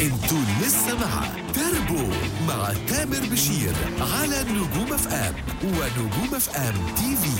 انتوا لسه مع تربو مع تامر بشير على نجوم اف ام ونجوم اف ام تي في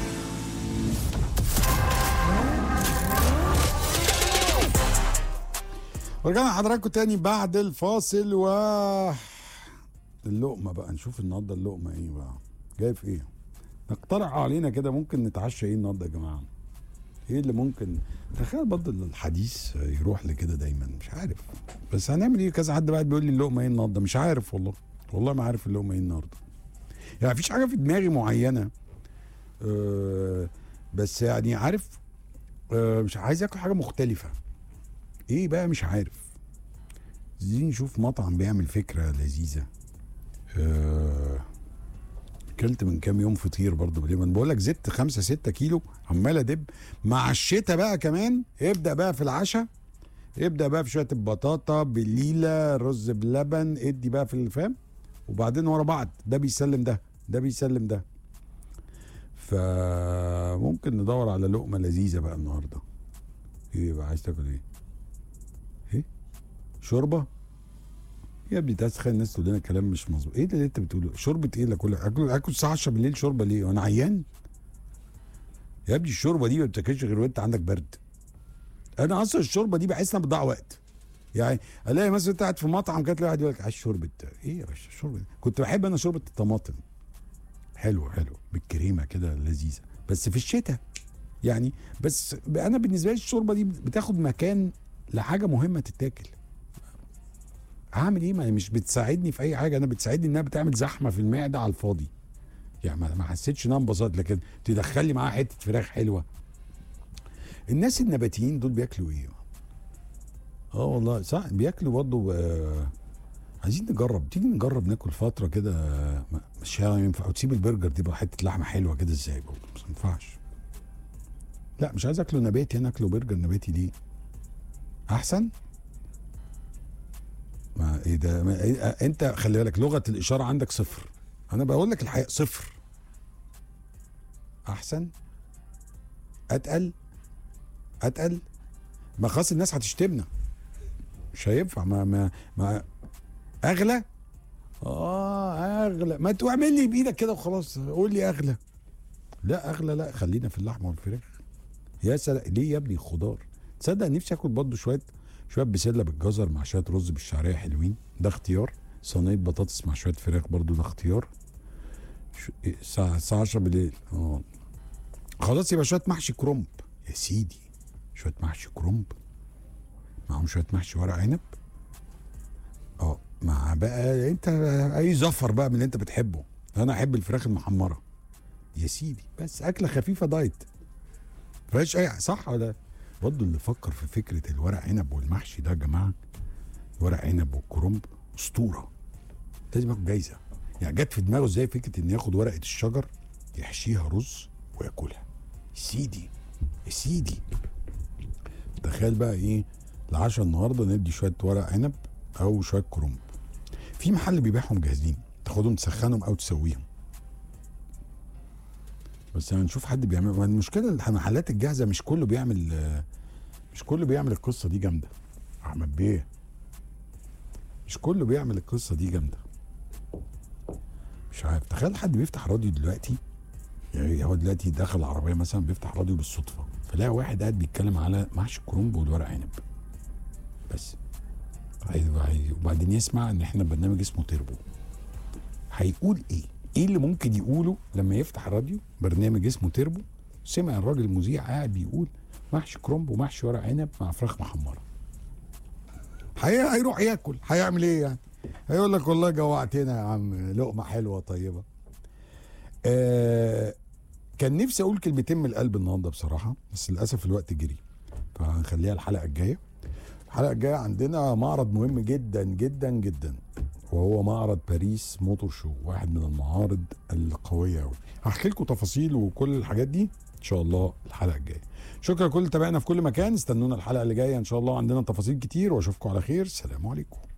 ورجعنا لحضراتكم تاني بعد الفاصل و اللقمة بقى نشوف النهارده اللقمة ايه بقى جاي في ايه نقترح علينا كده ممكن نتعشى ايه النهارده يا جماعة ايه اللي ممكن تخيل برضه الحديث يروح لكده دايما مش عارف بس هنعمل ايه كذا حد بقى بيقول لي اللقمة ايه النهارده مش عارف والله والله ما عارف اللقمة ايه النهارده يعني مفيش حاجة في دماغي معينة أه بس يعني عارف أه مش عايز اكل حاجة مختلفة ايه بقى مش عارف عايزين نشوف مطعم بيعمل فكره لذيذه آه، اكلت من كام يوم فطير برضو بالليل بقول لك زدت 5 6 كيلو عمال ادب مع الشتاء بقى كمان ابدا بقى في العشاء ابدا بقى في شويه البطاطا بالليله رز بلبن ادي بقى في الفام وبعدين ورا بعض ده بيسلم ده ده بيسلم ده فممكن ندور على لقمه لذيذه بقى النهارده ايه بقى عايز تاكل ايه ايه شوربه يا ابني تسخن الناس تقول لنا كلام مش مظبوط ايه ده اللي انت بتقوله شوربه ايه اللي اكل اكل اكل الساعه 10 بالليل شوربه ليه وانا عيان يا ابني الشوربه دي ما بتاكلش غير وانت عندك برد انا اصلا الشوربه دي بحس انها بتضيع وقت يعني الاقي مثلا انت قاعد في مطعم كده تلاقي واحد يقول لك عايز شوربه ايه يا باشا شوربه دي؟ كنت بحب انا شوربه الطماطم حلوه حلوه بالكريمه كده لذيذه بس في الشتاء يعني بس انا بالنسبه لي الشوربه دي بتاخد مكان لحاجه مهمه تتاكل هعمل ايه ما هي مش بتساعدني في اي حاجه انا بتساعدني انها بتعمل زحمه في المعده على الفاضي يعني ما ما حسيتش انها انبسطت لكن تدخل لي معاها حته فراخ حلوه الناس النباتيين دول بياكلوا ايه اه والله صح بياكلوا برضه آه عايزين نجرب تيجي نجرب ناكل فتره كده آه، مش ينفع وتسيب البرجر دي بقى حته لحمه حلوه كده ازاي برضه بس ما ينفعش لا مش عايز اكله نباتي انا اكله برجر نباتي ليه احسن ما ايه ده ما إيه انت خلي بالك لغه الاشاره عندك صفر انا بقول لك الحقيقه صفر احسن اتقل اتقل ما خلاص الناس هتشتمنا مش هينفع ما ما ما اغلى اه اغلى ما تعمل لي بايدك كده وخلاص قول لي اغلى لا اغلى لا خلينا في اللحمه والفراخ يا سلام ليه يا ابني خضار تصدق نفسي اكل برضه شويه شويه بسله بالجزر مع شويه رز بالشعريه حلوين ده اختيار صينيه بطاطس مع شويه فراخ برضه ده اختيار شو- إيه، الساعه الساعه 10 بالليل اه خلاص يبقى شويه محشي كرنب يا سيدي شويه محشي كرنب معاهم شويه محشي ورق عنب اه مع بقى انت اي زفر بقى من اللي انت بتحبه انا احب الفراخ المحمره يا سيدي بس اكله خفيفه دايت فيهاش اي صح ولا برضه اللي فكر في فكره الورق عنب والمحشي ده يا جماعه ورق عنب والكرنب اسطوره لازم ياخد جايزه يعني جت في دماغه ازاي فكره ان ياخد ورقه الشجر يحشيها رز وياكلها سيدي يا سيدي تخيل بقى ايه العشاء النهارده ندي شويه ورق عنب او شويه كرنب في محل بيبيعهم جاهزين تاخدهم تسخنهم او تسويهم بس هنشوف حد بيعمل ما المشكله المحلات الجاهزه مش كله بيعمل آه، مش كله بيعمل القصه دي جامده احمد بيه مش كله بيعمل القصه دي جامده مش عارف تخيل حد بيفتح راديو دلوقتي يعني هو دلوقتي داخل العربيه مثلا بيفتح راديو بالصدفه فلاقي واحد قاعد بيتكلم على محشي الكرنب والورق عنب بس هي- هي- وبعدين يسمع ان احنا برنامج اسمه تربو هيقول ايه؟ ايه اللي ممكن يقوله لما يفتح الراديو برنامج اسمه تربو سمع الراجل المذيع قاعد بيقول محشي كرنب ومحشي ورق عنب مع فراخ محمره هي هيروح ياكل هيعمل ايه يعني هيقول لك والله جوعتنا يا عم لقمه حلوه طيبه آه كان نفسي اقول كلمتين من القلب النهارده بصراحه بس للاسف الوقت جري فهنخليها الحلقه الجايه الحلقه الجايه عندنا معرض مهم جدا جدا جدا وهو معرض باريس موتور شو واحد من المعارض القويه قوي هحكي لكم تفاصيل وكل الحاجات دي ان شاء الله الحلقه الجايه شكرا لكل اللي تابعنا في كل مكان استنونا الحلقه اللي جايه ان شاء الله عندنا تفاصيل كتير واشوفكم على خير سلام عليكم